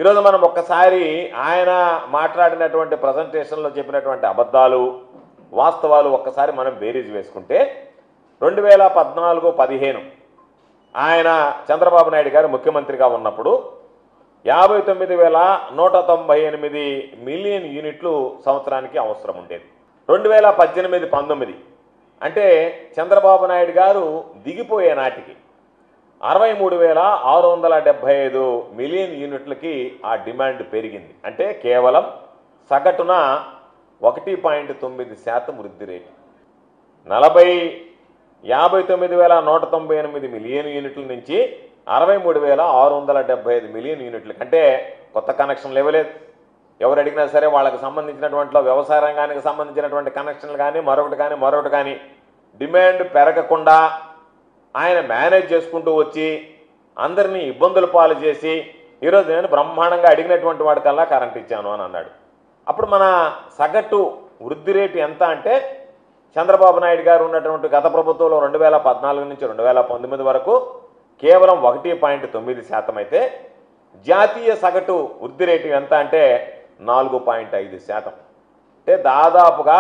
ఈరోజు మనం ఒక్కసారి ఆయన మాట్లాడినటువంటి ప్రజెంటేషన్లో చెప్పినటువంటి అబద్ధాలు వాస్తవాలు ఒక్కసారి మనం బేరీజ్ వేసుకుంటే రెండు వేల పద్నాలుగు పదిహేను ఆయన చంద్రబాబు నాయుడు గారు ముఖ్యమంత్రిగా ఉన్నప్పుడు యాభై తొమ్మిది వేల నూట తొంభై ఎనిమిది మిలియన్ యూనిట్లు సంవత్సరానికి అవసరం ఉండేది రెండు వేల పద్దెనిమిది పంతొమ్మిది అంటే చంద్రబాబు నాయుడు గారు దిగిపోయే నాటికి అరవై మూడు వేల ఆరు వందల డెబ్బై ఐదు మిలియన్ యూనిట్లకి ఆ డిమాండ్ పెరిగింది అంటే కేవలం సగటున ఒకటి పాయింట్ తొమ్మిది శాతం వృద్ధి రేటు నలభై యాభై తొమ్మిది వేల నూట తొంభై ఎనిమిది మిలియన్ యూనిట్ల నుంచి అరవై మూడు వేల ఆరు వందల డెబ్బై ఐదు మిలియన్ యూనిట్ల కంటే కొత్త కనెక్షన్లు ఇవ్వలేదు ఎవరు అడిగినా సరే వాళ్ళకి సంబంధించినటువంటి వ్యవసాయ రంగానికి సంబంధించినటువంటి కనెక్షన్లు కానీ మరొకటి కానీ మరొకటి కానీ డిమాండ్ పెరగకుండా ఆయన మేనేజ్ చేసుకుంటూ వచ్చి అందరినీ ఇబ్బందులు పాలు చేసి ఈరోజు నేను బ్రహ్మాండంగా అడిగినటువంటి వాడికల్లా కరెంట్ ఇచ్చాను అని అన్నాడు అప్పుడు మన సగటు వృద్ధి రేటు ఎంత అంటే చంద్రబాబు నాయుడు గారు ఉన్నటువంటి గత ప్రభుత్వంలో రెండు వేల పద్నాలుగు నుంచి రెండు వేల పంతొమ్మిది వరకు కేవలం ఒకటి పాయింట్ తొమ్మిది శాతం అయితే జాతీయ సగటు వృద్ధి రేటు ఎంత అంటే నాలుగు పాయింట్ ఐదు శాతం అంటే దాదాపుగా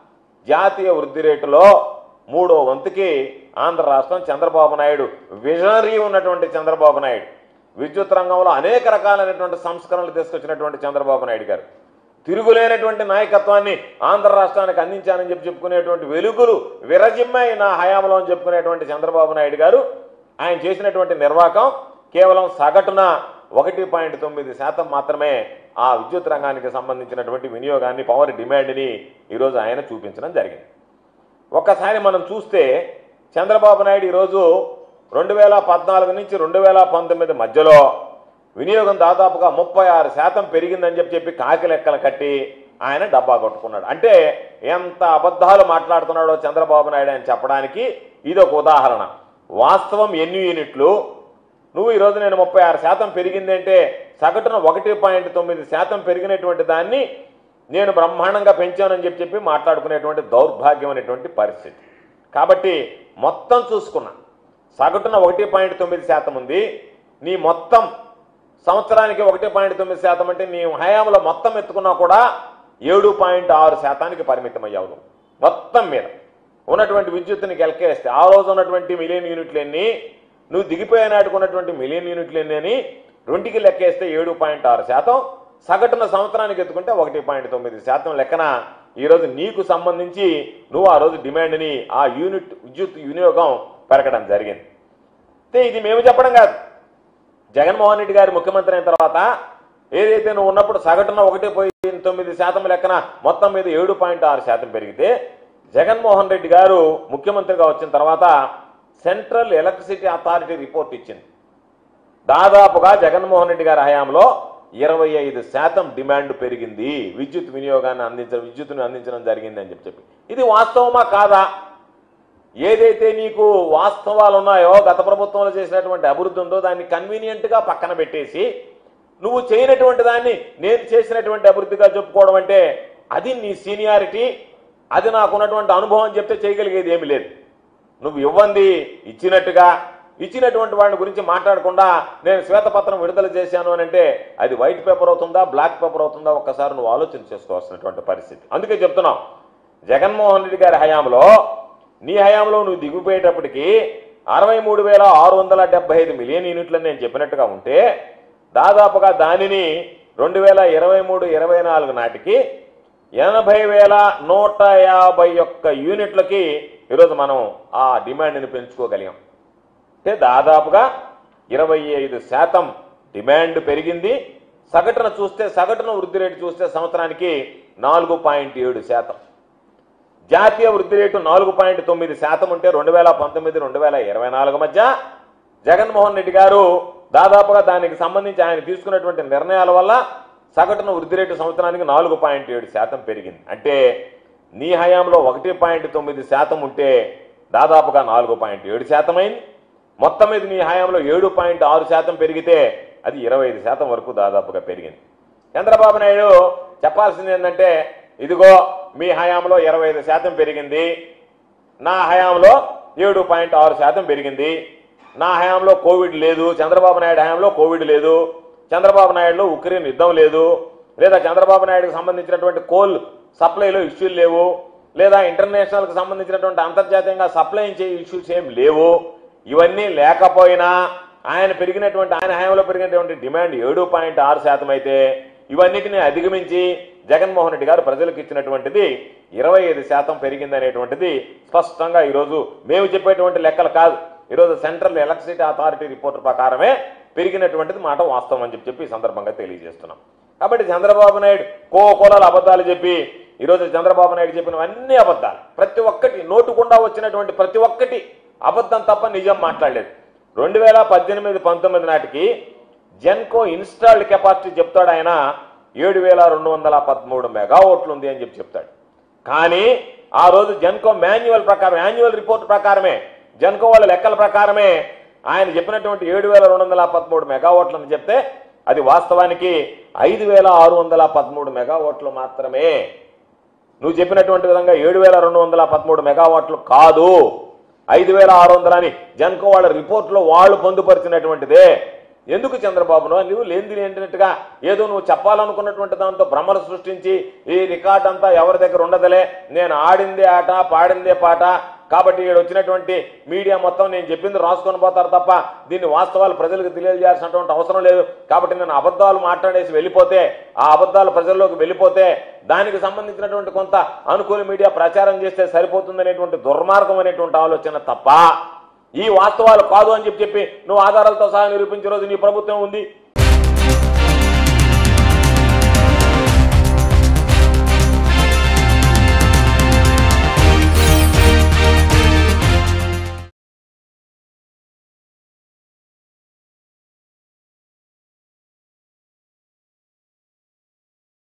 జాతీయ వృద్ధి రేటులో మూడో వంతుకి ఆంధ్ర రాష్ట్రం చంద్రబాబు నాయుడు విజనరీ ఉన్నటువంటి చంద్రబాబు నాయుడు విద్యుత్ రంగంలో అనేక రకాలైనటువంటి సంస్కరణలు తీసుకొచ్చినటువంటి చంద్రబాబు నాయుడు గారు తిరుగులేనటువంటి నాయకత్వాన్ని ఆంధ్ర రాష్ట్రానికి అందించానని చెప్పి చెప్పుకునేటువంటి వెలుగులు విరజిమ్మాయి నా హయాంలో అని చెప్పుకునేటువంటి చంద్రబాబు నాయుడు గారు ఆయన చేసినటువంటి నిర్వాహకం కేవలం సగటున ఒకటి పాయింట్ తొమ్మిది శాతం మాత్రమే ఆ విద్యుత్ రంగానికి సంబంధించినటువంటి వినియోగాన్ని పవర్ డిమాండ్ని ఈరోజు ఆయన చూపించడం జరిగింది ఒక్కసారి మనం చూస్తే చంద్రబాబు నాయుడు ఈరోజు రెండు వేల పద్నాలుగు నుంచి రెండు వేల పంతొమ్మిది మధ్యలో వినియోగం దాదాపుగా ముప్పై ఆరు శాతం పెరిగిందని చెప్పి చెప్పి కాకి లెక్కలు కట్టి ఆయన డబ్బా కొట్టుకున్నాడు అంటే ఎంత అబద్ధాలు మాట్లాడుతున్నాడో చంద్రబాబు నాయుడు అని చెప్పడానికి ఇది ఒక ఉదాహరణ వాస్తవం ఎన్ని యూనిట్లు నువ్వు ఈరోజు నేను ముప్పై ఆరు శాతం పెరిగింది అంటే సగటున ఒకటి పాయింట్ తొమ్మిది శాతం పెరిగినటువంటి దాన్ని నేను బ్రహ్మాండంగా పెంచానని చెప్పి చెప్పి మాట్లాడుకునేటువంటి దౌర్భాగ్యమైనటువంటి పరిస్థితి కాబట్టి మొత్తం చూసుకున్నా సగటున ఒకటి పాయింట్ తొమ్మిది శాతం ఉంది నీ మొత్తం సంవత్సరానికి ఒకటి పాయింట్ తొమ్మిది శాతం అంటే నీ హయాంలో మొత్తం ఎత్తుకున్నా కూడా ఏడు పాయింట్ ఆరు శాతానికి పరిమితం అయ్యావు నువ్వు. మొత్తం మీద ఉన్నటువంటి విద్యుత్తుని కెలకేస్తే ఆ రోజు ఉన్నటువంటి మిలియన్ యూనిట్లు ఎన్ని నువ్వు దిగిపోయే నాటికి ఉన్నటువంటి మిలియన్ యూనిట్లు ఎన్ని అని రెండుకి లెక్కేస్తే ఏడు పాయింట్ ఆరు శాతం సగటున సంవత్సరానికి ఎత్తుకుంటే ఒకటి పాయింట్ తొమ్మిది శాతం లెక్కన ఈరోజు నీకు సంబంధించి నువ్వు ఆ రోజు డిమాండ్ని ఆ యూనిట్ విద్యుత్ వినియోగం పెరగడం జరిగింది అయితే ఇది మేము చెప్పడం కాదు జగన్మోహన్ రెడ్డి గారు ముఖ్యమంత్రి అయిన తర్వాత ఏదైతే నువ్వు ఉన్నప్పుడు సగటున ఒకటి పోయి తొమ్మిది శాతం లెక్కన మొత్తం మీద ఏడు పాయింట్ ఆరు శాతం పెరిగితే జగన్మోహన్ రెడ్డి గారు ముఖ్యమంత్రిగా వచ్చిన తర్వాత సెంట్రల్ ఎలక్ట్రిసిటీ అథారిటీ రిపోర్ట్ ఇచ్చింది దాదాపుగా జగన్మోహన్ రెడ్డి గారి హయాంలో ఇరవై ఐదు శాతం డిమాండ్ పెరిగింది విద్యుత్ వినియోగాన్ని అందించడం విద్యుత్తుని అందించడం జరిగింది అని చెప్పి చెప్పి ఇది వాస్తవమా కాదా ఏదైతే నీకు వాస్తవాలు ఉన్నాయో గత ప్రభుత్వంలో చేసినటువంటి అభివృద్ధి ఉందో దాన్ని కన్వీనియంట్గా పక్కన పెట్టేసి నువ్వు చేయనటువంటి దాన్ని నేను చేసినటువంటి అభివృద్ధిగా చెప్పుకోవడం అంటే అది నీ సీనియారిటీ అది నాకున్నటువంటి అనుభవం చెప్తే చేయగలిగేది ఏమీ లేదు నువ్వు ఇవ్వంది ఇచ్చినట్టుగా ఇచ్చినటువంటి వాడిని గురించి మాట్లాడకుండా నేను శ్వేతపత్రం విడుదల చేశాను అని అంటే అది వైట్ పేపర్ అవుతుందా బ్లాక్ పేపర్ అవుతుందా ఒక్కసారి నువ్వు ఆలోచన చేసుకోవాల్సినటువంటి పరిస్థితి అందుకే చెప్తున్నాం జగన్మోహన్ రెడ్డి గారి హయాంలో నీ హయాంలో నువ్వు దిగిపోయేటప్పటికి అరవై మూడు వేల ఆరు వందల డెబ్బై ఐదు మిలియన్ యూనిట్లని నేను చెప్పినట్టుగా ఉంటే దాదాపుగా దానిని రెండు వేల ఇరవై మూడు ఇరవై నాలుగు నాటికి ఎనభై వేల నూట యాభై ఒక్క యూనిట్లకి ఈరోజు మనం ఆ డిమాండ్ని పెంచుకోగలిగాం అంటే దాదాపుగా ఇరవై ఐదు శాతం డిమాండ్ పెరిగింది సగటున చూస్తే సగటున వృద్ధి రేటు చూస్తే సంవత్సరానికి నాలుగు పాయింట్ ఏడు శాతం జాతీయ వృద్ధి రేటు నాలుగు పాయింట్ తొమ్మిది శాతం ఉంటే రెండు వేల పంతొమ్మిది రెండు వేల ఇరవై నాలుగు మధ్య జగన్మోహన్ రెడ్డి గారు దాదాపుగా దానికి సంబంధించి ఆయన తీసుకున్నటువంటి నిర్ణయాల వల్ల సగటున వృద్ధి రేటు సంవత్సరానికి నాలుగు పాయింట్ ఏడు శాతం పెరిగింది అంటే నీ హయాంలో ఒకటి పాయింట్ తొమ్మిది శాతం ఉంటే దాదాపుగా నాలుగు పాయింట్ ఏడు శాతం అయింది మొత్తం మీద నీ హయాంలో ఏడు పాయింట్ ఆరు శాతం పెరిగితే అది ఇరవై ఐదు శాతం వరకు దాదాపుగా పెరిగింది చంద్రబాబు నాయుడు చెప్పాల్సింది ఏంటంటే ఇదిగో మీ హయాంలో ఇరవై ఐదు శాతం పెరిగింది నా హయాంలో ఏడు పాయింట్ ఆరు శాతం పెరిగింది నా హయాంలో కోవిడ్ లేదు చంద్రబాబు నాయుడు హయాంలో కోవిడ్ లేదు చంద్రబాబు నాయుడులో ఉక్రెయిన్ యుద్ధం లేదు లేదా చంద్రబాబు నాయుడుకి సంబంధించినటువంటి కోల్ సప్లైలో ఇష్యూలు లేవు లేదా ఇంటర్నేషనల్కి సంబంధించినటువంటి అంతర్జాతీయంగా సప్లై చేసే ఇష్యూస్ ఏం లేవు ఇవన్నీ లేకపోయినా ఆయన పెరిగినటువంటి ఆయన హయాంలో పెరిగినటువంటి డిమాండ్ ఏడు పాయింట్ ఆరు శాతం అయితే ఇవన్నిటిని అధిగమించి జగన్మోహన్ రెడ్డి గారు ప్రజలకు ఇచ్చినటువంటిది ఇరవై ఐదు శాతం పెరిగిందనేటువంటిది స్పష్టంగా ఈరోజు మేము చెప్పేటువంటి లెక్కలు కాదు ఈరోజు సెంట్రల్ ఎలక్ట్రిసిటీ అథారిటీ రిపోర్ట్ ప్రకారమే పెరిగినటువంటిది మాట వాస్తవం అని చెప్పి చెప్పి ఈ సందర్భంగా తెలియజేస్తున్నాం కాబట్టి చంద్రబాబు నాయుడు కో కోలాలు అబద్ధాలు చెప్పి ఈరోజు చంద్రబాబు నాయుడు చెప్పినవన్నీ అబద్ధాలు ప్రతి ఒక్కటి నోటుకుండా వచ్చినటువంటి ప్రతి ఒక్కటి అబద్ధం తప్ప నిజం మాట్లాడలేదు రెండు వేల పద్దెనిమిది పంతొమ్మిది నాటికి జెన్కో ఇన్స్టాల్డ్ కెపాసిటీ చెప్తాడు ఆయన ఏడు వేల రెండు వందల పదమూడు మెగావోట్లు ఉంది అని చెప్పి చెప్తాడు కానీ ఆ రోజు జెన్కో మాన్యువల్ ప్రకారం యాన్యువల్ రిపోర్ట్ ప్రకారమే జెన్కో వాళ్ళ లెక్కల ప్రకారమే ఆయన చెప్పినటువంటి ఏడు వేల రెండు వందల పదమూడు మెగావాట్లు అని చెప్తే అది వాస్తవానికి ఐదు వేల ఆరు వందల పదమూడు మెగావాట్లు మాత్రమే నువ్వు చెప్పినటువంటి విధంగా ఏడు వేల రెండు వందల పదమూడు మెగావాట్లు కాదు ఐదు వేల ఆరు వందలని జన్కో వాళ్ళ రిపోర్ట్లో వాళ్ళు పొందుపరిచినటువంటిదే ఎందుకు చంద్రబాబును నువ్వు లేనిది ఏంటన్నట్టుగా ఏదో నువ్వు చెప్పాలనుకున్నటువంటి దాంతో భ్రమలు సృష్టించి ఈ రికార్డ్ అంతా ఎవరి దగ్గర ఉండదులే నేను ఆడిందే ఆట పాడిందే పాట కాబట్టి ఇక్కడ వచ్చినటువంటి మీడియా మొత్తం నేను చెప్పింది రాసుకొని పోతారు తప్ప దీన్ని వాస్తవాలు ప్రజలకు తెలియజేయాల్సినటువంటి అవసరం లేదు కాబట్టి నేను అబద్ధాలు మాట్లాడేసి వెళ్ళిపోతే ఆ అబద్ధాలు ప్రజల్లోకి వెళ్ళిపోతే దానికి సంబంధించినటువంటి కొంత అనుకూల మీడియా ప్రచారం చేస్తే సరిపోతుందనేటువంటి దుర్మార్గం అనేటువంటి ఆలోచన తప్ప ఈ వాస్తవాలు కాదు అని చెప్పి చెప్పి నువ్వు ఆధారాలతో సహా నిరూపించే రోజు నీ ప్రభుత్వం ఉంది